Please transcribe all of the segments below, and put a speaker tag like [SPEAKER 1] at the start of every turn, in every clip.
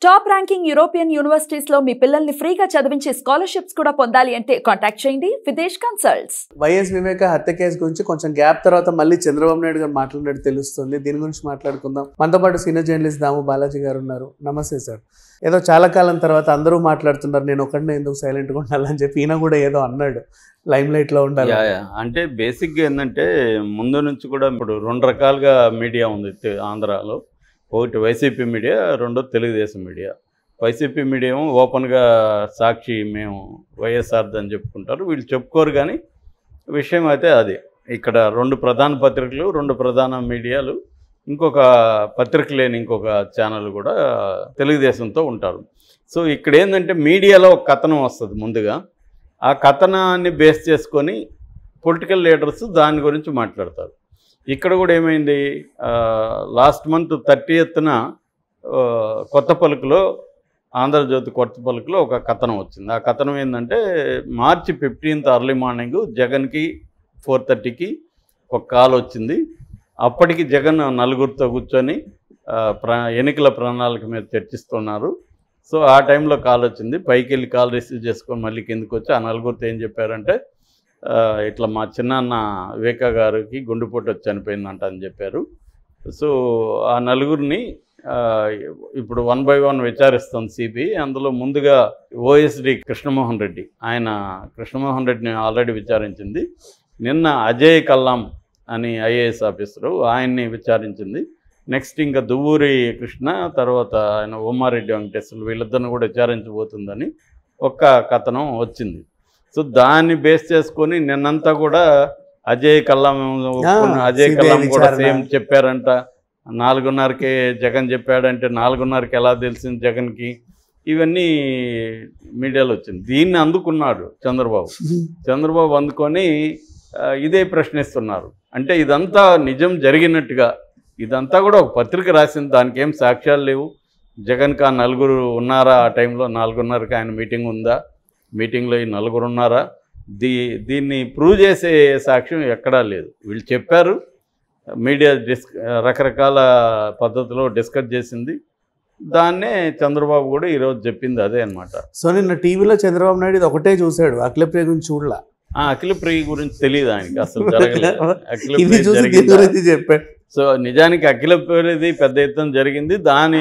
[SPEAKER 1] Top ranking European universities లో మీ పిల్లల్ని ఫ్రీగా చదివించే స్కాలర్షిప్స్ కూడా పొందాలి అంటే కాంటాక్ట్ చేయండి విదేశ్ కన్సల్ట్స్
[SPEAKER 2] వైఎస్ వివేక హత్య కేసు గురించి కొంచెం గ్యాప్ తర్వాత మళ్ళీ చంద్రబాబు నాయుడు గారు మాట్లాడినట్టు తెలుస్తుంది దీని గురించి మాట్లాడుకుందాం మనతో పాటు సీనియర్ జర్నలిస్ట్ దాము బాలాజీ గారు ఉన్నారు నమస్తే సార్ ఏదో చాలా కాలం తర్వాత అందరూ మాట్లాడుతున్నారు నేను ఒకడినే ఎందుకు సైలెంట్గా ఉండాలని చెప్పి ఈయన కూడా ఏదో అన్నాడు లైమ్ లైట్లో ఉండాలి
[SPEAKER 3] యా, యా. అంటే బేసిక్గా ఏంటంటే ముందు నుంచి కూడా ఇప్పుడు రెండు రకాలుగా మీడియా ఉంది తె- ఆంధ్రాలో ఒకటి వైసీపీ మీడియా రెండో తెలుగుదేశం మీడియా వైసీపీ మీడియా ఏమో ఓపెన్గా సాక్షి మేము వైఎస్ఆర్ది అని చెప్పుకుంటారు వీళ్ళు చెప్పుకోరు కానీ విషయం అయితే అది ఇక్కడ రెండు ప్రధాన పత్రికలు రెండు ప్రధాన మీడియాలు ఇంకొక పత్రిక లేని ఇంకొక ఛానల్ కూడా తెలుగుదేశంతో ఉంటారు సో ఇక్కడ ఏంటంటే మీడియాలో ఒక కథనం వస్తుంది ముందుగా ఆ కథనాన్ని బేస్ చేసుకొని పొలిటికల్ లీడర్స్ దాని గురించి మాట్లాడతారు ఇక్కడ కూడా ఏమైంది లాస్ట్ మంత్ థర్టీ ఎత్తున కొత్త పలుకులో ఆంధ్రజ్యోతి కొత్త పలుకులో ఒక కథనం వచ్చింది ఆ కథనం ఏంటంటే మార్చి ఫిఫ్టీన్త్ అర్లీ మార్నింగ్ జగన్కి ఫోర్ థర్టీకి ఒక కాల్ వచ్చింది అప్పటికి జగన్ నలుగురితో కూర్చొని ఆ, ప్ర ఎన్నికల ప్రణాళిక మీద చర్చిస్తున్నారు సో ఆ టైంలో కాల్ వచ్చింది పైకి వెళ్ళి కాల్ రిసీవ్ చేసుకొని మళ్ళీ కిందకి వచ్చి ఆ నలుగురితో ఏం చెప్పారంటే ఆ, ఇట్లా మా చిన్నాన్న వివేక గారికి గుండెపోటు వచ్చి చనిపోయిందంట అని చెప్పారు సో ఆ నలుగురిని ఆ, ఇప్పుడు వన్ బై వన్ విచారిస్తుంది సిబి అందులో ముందుగా ఓఎస్డి కృష్ణమోహన్ రెడ్డి ఆయన కృష్ణమోహన్ రెడ్డిని ఆల్రెడీ విచారించింది నిన్న అజయ్ కల్లాం అని ఐఏఎస్ ఆఫీసరు ఆయన్ని విచారించింది నెక్స్ట్ ఇంకా దువ్వూరి కృష్ణ తర్వాత ఆయన ఉమారెడ్డి వెంకటేశ్వర్లు వీళ్ళిద్దరిని కూడా విచారించబోతుందని ఒక్క కథనం వచ్చింది సో దాన్ని బేస్ చేసుకొని నిన్నంతా కూడా అజయ్ కల్లాం ఒప్పుకున్న అజయ్
[SPEAKER 2] CBI
[SPEAKER 3] కల్లాం కూడా
[SPEAKER 2] విచారణ.
[SPEAKER 3] సేమ్ చెప్పారంట నాలుగున్నరకే జగన్ చెప్పాడంటే నాలుగున్నరకి ఎలా తెలిసింది జగన్కి ఇవన్నీ మీడియాలో వచ్చింది దీన్ని అందుకున్నాడు చంద్రబాబు చంద్రబాబు అందుకొని ఆ, ఇదే ప్రశ్నిస్తున్నారు అంటే ఇదంతా నిజం జరిగినట్టుగా ఇదంతా కూడా ఒక పత్రిక రాసింది దానికి ఏం సాక్ష్యాలు లేవు జగన్కి ఆ నలుగురు ఉన్నారా ఆ టైంలో నాలుగున్నరకి ఆయన మీటింగ్ ఉందా మీటింగ్లో ఈ నలుగురు ఉన్నారా దీ దీన్ని ప్రూవ్ చేసే సాక్ష్యం ఎక్కడా లేదు వీళ్ళు చెప్పారు మీడియా డిస్ రకరకాల పద్ధతిలో డిస్కస్ చేసింది దాన్నే చంద్రబాబు కూడా ఈరోజు చెప్పింది అదే అనమాట
[SPEAKER 2] సో నిన్న టీవీలో చంద్రబాబు నాయుడు ఇది ఒకటే చూశాడు అఖిలప్రియ గురించి చూడలా
[SPEAKER 3] అఖిల ప్రియ గురించి తెలియదు ఆయనకి అసలు జరగలేదు అఖిల
[SPEAKER 2] ఇది
[SPEAKER 3] ప్రియ
[SPEAKER 2] చూసి దీని
[SPEAKER 3] జరిగిందా?
[SPEAKER 2] గురించి చెప్పాడు
[SPEAKER 3] సో నిజానికి అఖిల ప్రియది పెద్ద ఎత్తున జరిగింది దాని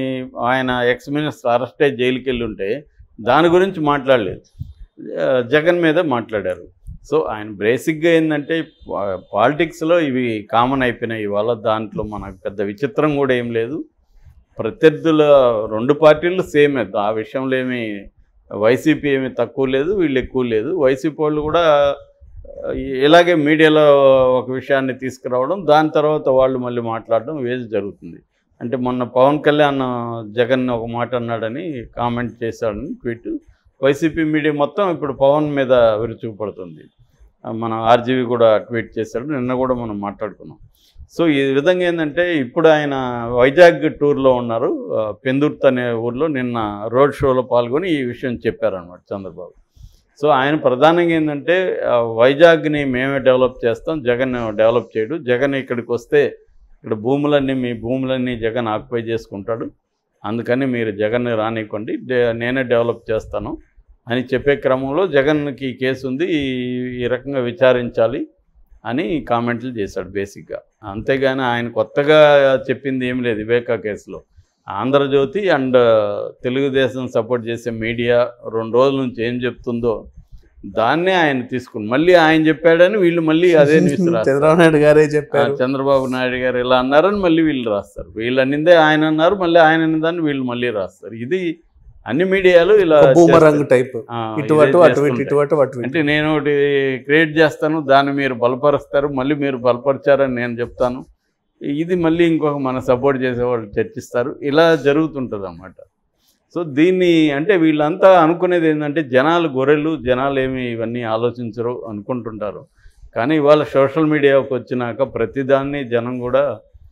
[SPEAKER 3] ఆయన ఎక్స్ మినిస్టర్ అరెస్ట్ అయ్యి జైలుకి వెళ్ళి ఉంటే దాని గురించి మాట్లాడలేదు ఆ, జగన్ మీద మాట్లాడారు సో ఆయన బేసిక్గా ఏంటంటే పాలిటిక్స్లో ఇవి కామన్ అయిపోయినాయి ఇవాళ దాంట్లో మనకు పెద్ద విచిత్రం కూడా ఏం లేదు ప్రత్యర్థుల రెండు పార్టీలు సేమే ఆ విషయంలో ఏమి వైసీపీ ఏమి తక్కువ లేదు వీళ్ళు ఎక్కువ లేదు వైసీపీ వాళ్ళు కూడా ఆ, ఇలాగే మీడియాలో ఒక విషయాన్ని తీసుకురావడం దాని తర్వాత వాళ్ళు మళ్ళీ మాట్లాడడం వేసి జరుగుతుంది అంటే మొన్న పవన్ కళ్యాణ్ జగన్ ఒక మాట అన్నాడని కామెంట్ చేశాడని ట్వీట్ వైసీపీ మీడియా మొత్తం ఇప్పుడు పవన్ మీద విరుచుకుపడుతుంది ఆ, మన ఆర్జీవి కూడా ట్వీట్ చేశాడు నిన్న కూడా మనం మాట్లాడుకున్నాం సో ఈ విధంగా ఏంటంటే ఇప్పుడు ఆయన వైజాగ్ టూర్లో ఉన్నారు ఆ, పెందుర్తి అనే ఊర్లో నిన్న రోడ్ షోలో పాల్గొని ఈ విషయం చెప్పారనమాట చంద్రబాబు సో ఆయన ప్రధానంగా ఏంటంటే ఆ, వైజాగ్ని మేమే డెవలప్ చేస్తాం జగన్ డెవలప్ చేయడు జగన్ ఇక్కడికి వస్తే ఇక్కడ భూములన్నీ మీ భూములన్నీ జగన్ ఆక్యుపై చేసుకుంటాడు అందుకని మీరు జగన్ని రానివ్వండి డే- నేనే డెవలప్ చేస్తాను అని చెప్పే క్రమంలో జగన్కి ఈ కేసు ఉంది ఈ- ఈ రకంగా విచారించాలి అని కామెంట్లు చేశాడు బేసిక్గా అంతేగాని ఆయన కొత్తగా చెప్పింది ఏం లేదు వివేకా కేసులో ఆంధ్రజ్యోతి అండ్ తెలుగుదేశం సపోర్ట్ చేసే మీడియా రెండు రోజుల నుంచి ఏం చెప్తుందో దాన్నే ఆయన తీసుకుని మళ్ళీ ఆయన చెప్పాడని వీళ్ళు మళ్ళీ అదే న్యూస్ రాస్తారు
[SPEAKER 2] చంద్రబాబు నాయుడు గారే
[SPEAKER 3] ఆ,
[SPEAKER 2] చెప్పారు
[SPEAKER 3] చంద్రబాబు నాయుడు గారు ఇలా అన్నారని మళ్ళీ వీళ్ళు రాస్తారు వీళ్ళు అన్నిందే ఆయన అన్నారు మళ్ళీ ఆయన అన్నదాన్ని వీళ్ళు మళ్ళీ రాస్తారు ఇది అన్ని మీడియాలు ఇలా
[SPEAKER 2] బూమరంగ్
[SPEAKER 3] చేస్తాయి.
[SPEAKER 2] టైప్
[SPEAKER 3] ఆ,
[SPEAKER 2] ఇటు
[SPEAKER 3] ఇదే
[SPEAKER 2] అటు అటు ఇటు
[SPEAKER 3] చేస్తుంటాయి.
[SPEAKER 2] ఇటు అటు అటు ఇటు
[SPEAKER 3] అంటే నేను ఒకటి క్రియేట్ చేస్తాను దాన్ని మీరు బలపరుస్తారు మళ్ళీ మీరు బలపరిచారని నేను చెప్తాను ఇది మళ్ళీ ఇంకొక మన సపోర్ట్ చేసేవాళ్ళు చర్చిస్తారు ఇలా జరుగుతుంటుంది అన్నమాట సో దీన్ని అంటే వీళ్ళంతా అనుకునేది ఏంటంటే జనాలు గొర్రెలు జనాలు ఏమి ఇవన్నీ ఆలోచించరు అనుకుంటుంటారు కానీ ఇవాళ సోషల్ మీడియాకి వచ్చినాక ప్రతిదాన్ని జనం కూడా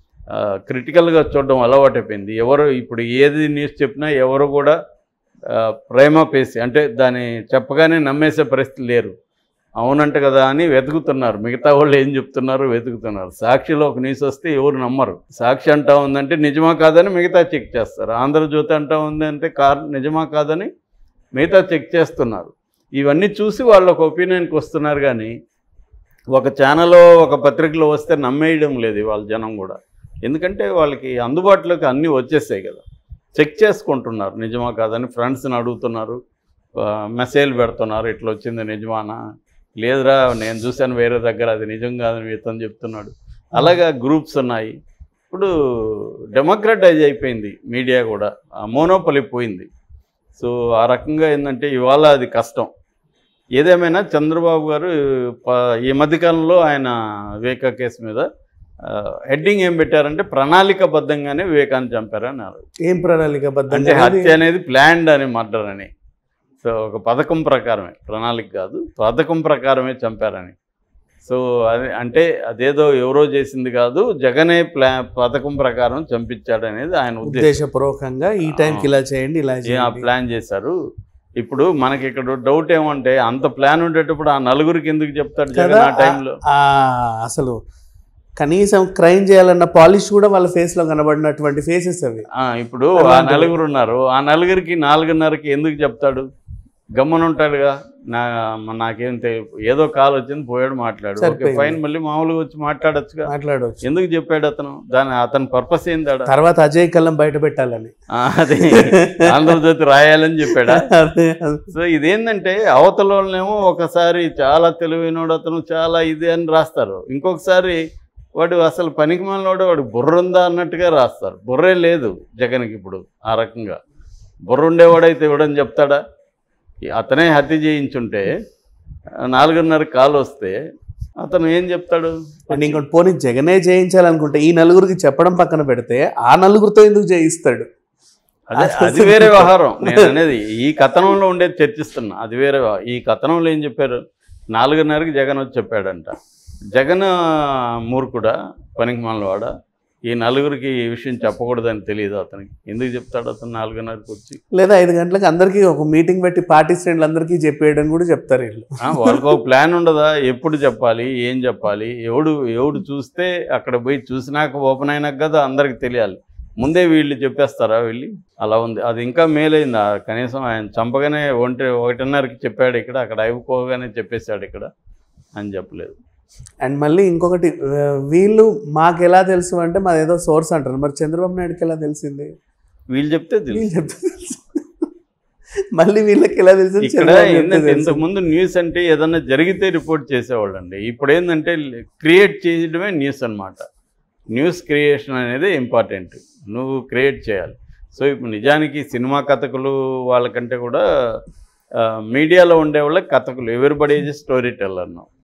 [SPEAKER 3] క్రిటికల్గా చూడడం అలవాటైపోయింది ఎవరు ఇప్పుడు ఏది న్యూస్ చెప్పినా ఎవరు కూడా ఆ, ప్రేమ పేసి అంటే దాన్ని చెప్పగానే నమ్మేసే పరిస్థితి లేరు అవునంట కదా అని వెతుకుతున్నారు మిగతా వాళ్ళు ఏం చెప్తున్నారు వెతుకుతున్నారు సాక్షిలో ఒక న్యూస్ వస్తే ఎవరు నమ్మరు సాక్షి అంటా ఉందంటే నిజమా కాదని మిగతా చెక్ చేస్తారు ఆంధ్రజ్యోతి అంటా ఉంది అంటే కార్ నిజమా కాదని మిగతా చెక్ చేస్తున్నారు ఇవన్నీ చూసి వాళ్ళు ఒక ఒపీనియన్కి వస్తున్నారు కానీ ఒక ఛానల్లో ఒక పత్రికలో వస్తే నమ్మేయడం లేదు వాళ్ళ జనం కూడా ఎందుకంటే వాళ్ళకి అందుబాటులోకి అన్నీ వచ్చేసాయి కదా చెక్ చేసుకుంటున్నారు నిజమా కాదని ఫ్రెండ్స్ని అడుగుతున్నారు ఆ, మెసేజ్లు పెడుతున్నారు ఇట్లా వచ్చింది నిజమానా లేదురా నేను చూశాను వేరే దగ్గర అది నిజం కాదని ఇతను చెప్తున్నాడు అలాగా గ్రూప్స్ ఉన్నాయి ఇప్పుడు డెమోక్రటైజ్ అయిపోయింది మీడియా కూడా మోనోపలి పోయింది సో ఆ రకంగా ఏంటంటే ఇవాళ అది కష్టం ఏదేమైనా చంద్రబాబు గారు ప- ఈ మధ్యకాలంలో ఆయన వివేక కేసు మీద హెడ్డింగ్ ఏం పెట్టారంటే ప్రణాళికబద్ధంగానే వివేకాన్ని చంపారని అన్నారు.
[SPEAKER 2] ఏం ప్రణాళిక
[SPEAKER 3] అంటే
[SPEAKER 2] బద్దంగా
[SPEAKER 3] హత్య అనేది ప్లాన్డ్ అని మర్డర్ అని సో ఒక పథకం ప్రకారమే ప్రణాళిక కాదు పథకం ప్రకారమే చంపారని సో అది అంటే అదేదో ఎవరో చేసింది కాదు జగనే ప్లా పథకం ప్రకారం చంపించాడు అనేది ఆయన ఉద్దేశం
[SPEAKER 2] ఉద్దేశపూర్వకంగా ఈ టైంకి ఇలా చేయండి ఇలా
[SPEAKER 3] ఏ ఆ
[SPEAKER 2] చేయండి
[SPEAKER 3] ప్లాన్ చేశారు ఇప్పుడు మనకి ఇక్కడ డౌట్ ఏమంటే అంత ప్లాన్ ఉండేటప్పుడు ఆ నలుగురికి ఎందుకు చెప్తాడు జగన్
[SPEAKER 2] కదా
[SPEAKER 3] ఆ టైంలో
[SPEAKER 2] ఆ, అసలు కనీసం క్రైమ్ చేయాలన్న పాలిష్ కూడా వాళ్ళ ఫేస్ లో కనబడినటువంటి ఫేసెస్ అవి
[SPEAKER 3] ఆ, ఇప్పుడు ఆ
[SPEAKER 2] అలాంటివి.
[SPEAKER 3] నలుగురు ఉన్నారు ఆ నలుగురికి నాలుగున్నరకి ఎందుకు చెప్తాడు గమ్మన ఉంటాడుగా నా మ- నాకేం తెలియదు ఏదో కాల్ వచ్చింది పోయాడు మాట్లాడు ఓకే
[SPEAKER 2] సరిపోయింది.
[SPEAKER 3] ఫైన్ మళ్ళీ మామూలుగా వచ్చి మాట్లాడొచ్చుగా
[SPEAKER 2] మాట్లాడవచ్చు
[SPEAKER 3] ఎందుకు చెప్పాడు అతను దాని అతని పర్పస్ ఏందాడా
[SPEAKER 2] తర్వాత అజయ్ కల్లం బయట పెట్టాలని
[SPEAKER 3] ఆ, అదే ఆంధ్రజ్యోతి రాయాలని చెప్పాడా
[SPEAKER 2] అదే, అదే.
[SPEAKER 3] సో ఇదేంటంటే అవతల వాళ్ళనేమో ఒకసారి చాలా తెలివైనోడు అతను చాలా ఇది అని రాస్తారు ఇంకొకసారి వాడు అసలు పనికి మాలినోడు వాడు బుర్ర ఉందా అన్నట్టుగా రాస్తారు బుర్రే లేదు జగన్కి ఇప్పుడు ఆ రకంగా బుర్ర ఉండేవాడైతే ఇవ్వడని చెప్తాడా ఈ అతనే హత్య చేయించుంటే ఆ, నాలుగున్నర కాలు వస్తే అతను ఏం చెప్తాడు
[SPEAKER 2] అండ్ ఇంకోటి పోనీ జగనే చేయించాలనుకుంటే ఈ నలుగురికి చెప్పడం పక్కన పెడితే ఆ నలుగురితో ఎందుకు చేయిస్తాడు
[SPEAKER 3] అదే అది వేరే వ్యవహారం నేను అనేది ఈ కథనంలో ఉండేది చర్చిస్తున్నా అది వేరే వ్యవ- ఈ కథనంలో ఏం చెప్పారు నాలుగున్నరకి జగన్ వచ్చి చెప్పాడంట జగన్ మూర్ఖుడా పనికి మనవాడా ఈ నలుగురికి ఈ విషయం చెప్పకూడదని తెలియదు అతనికి ఎందుకు చెప్తాడు అతను నాలుగున్నరకి వచ్చి
[SPEAKER 2] లేదా ఐదు గంటలకు అందరికీ ఒక మీటింగ్ పెట్టి పార్టిసిపెంట్లు అందరికీ చెప్పేయడం కూడా చెప్తారు వీళ్ళు
[SPEAKER 3] ఆ, వాళ్ళకు ఒక ప్లాన్ ఉండదా ఎప్పుడు చెప్పాలి ఏం చెప్పాలి ఎవడు ఎవడు చూస్తే అక్కడ పోయి చూసినాక ఓపెన్ అయినాక కదా అందరికి తెలియాలి ముందే వీళ్ళు చెప్పేస్తారా వెళ్ళి అలా ఉంది అది ఇంకా మేలైంది ఆ కనీసం ఆయన చంపగానే ఒంటి ఒకటిన్నరకి చెప్పాడు ఇక్కడ అక్కడ అయిపోగానే చెప్పేశాడు ఇక్కడ అని చెప్పలేదు
[SPEAKER 2] అండ్ మళ్ళీ ఇంకొకటి ఆ, వీళ్ళు మాకు ఎలా తెలుసు అంటే మాది ఏదో సోర్స్ అంటారు మరి చంద్రబాబు నాయుడుకి ఎలా తెలిసింది
[SPEAKER 3] వీళ్ళు చెప్తే తెలుసు
[SPEAKER 2] వీళ్ళు చెప్తే తెలుసు. మళ్ళీ వీళ్ళకి ఎలా తెలిసింది
[SPEAKER 3] ఇక్కడ
[SPEAKER 2] చంద్రబాబు చెప్తే
[SPEAKER 3] ఏంటంటే
[SPEAKER 2] తెలుసు.
[SPEAKER 3] ఇంతకుముందు న్యూస్ అంటే ఏదన్నా జరిగితే రిపోర్ట్ చేసేవాళ్ళండి ఇప్పుడు ఏంటంటే క్రియేట్ చేయడమే న్యూస్ అన్నమాట న్యూస్ క్రియేషన్ అనేది ఇంపార్టెంట్ నువ్వు క్రియేట్ చేయాలి సో ఇప్పుడు నిజానికి సినిమా కథకులు వాళ్ళకంటే కూడా ఆ, మీడియాలో ఉండే వాళ్ళకి కథకులు ఎవరిబడి స్టోరీ టెల్లర్